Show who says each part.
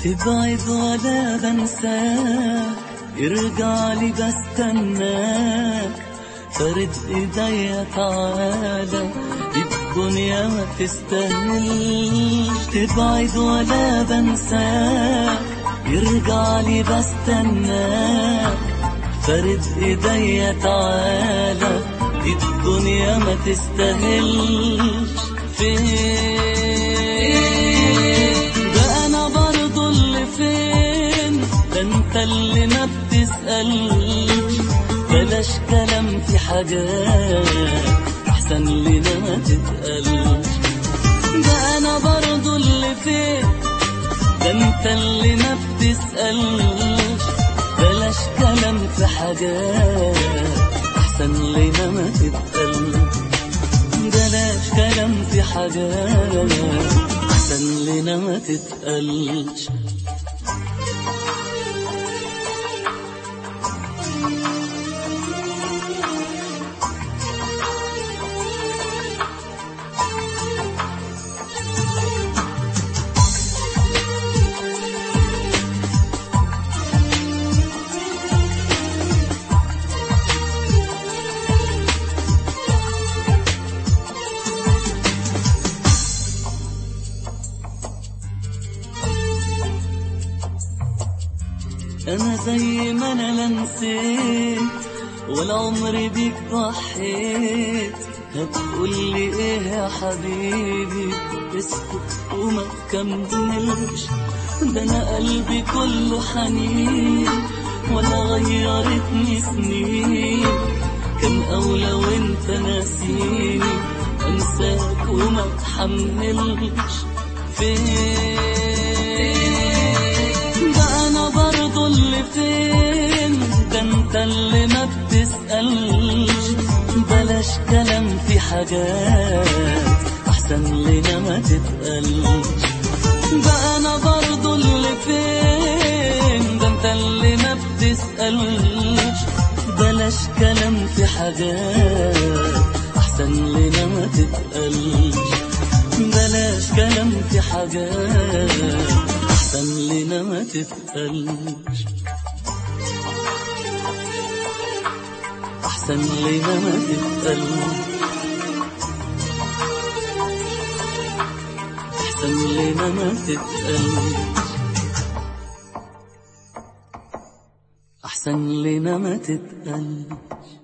Speaker 1: تبعد ولا بنساك يرجع لي بستناك فرد ايديا تعالى الدنيا ما تستاهلش تبعد ولا بنساك يرجع لي بستناك فرد ايديا تعالى الدنيا ما تستاهلش فين ده انا برضو اللي فين ده انت اللي ما بتسألش بلاش كلام في حاجات احسن لنا ما تتقلش ده انا برضو اللي فين ده انت اللي ما بتسألش بلاش كلام في حاجات احسن لنا ما تتقلش بلاش كلام في حاجات احسن لنا ما تتقلش انا زي ما انا لا نسيت ولا عمري بيك ضحيت هتقولي ايه يا حبيبي اسكت وما تكملش ده انا قلبي كله حنين ولا غيرتني سنين كان اولى وانت ناسيني انساك وما تحملش فين ده انا برضو اللي فين ده انت اللي ما بتسألش بلاش كلام في حاجات احسن لنا ما تتقلش ده انا برضو اللي فين ده انت اللي ما بتسألش بلاش كلام في حاجات احسن لنا ما تتقلش بلاش كلام في حاجات احسن لنا ما تتقلش احسن لنا ما تتقلش احسن لنا ما تتقلش احسن لنا ما تتقلش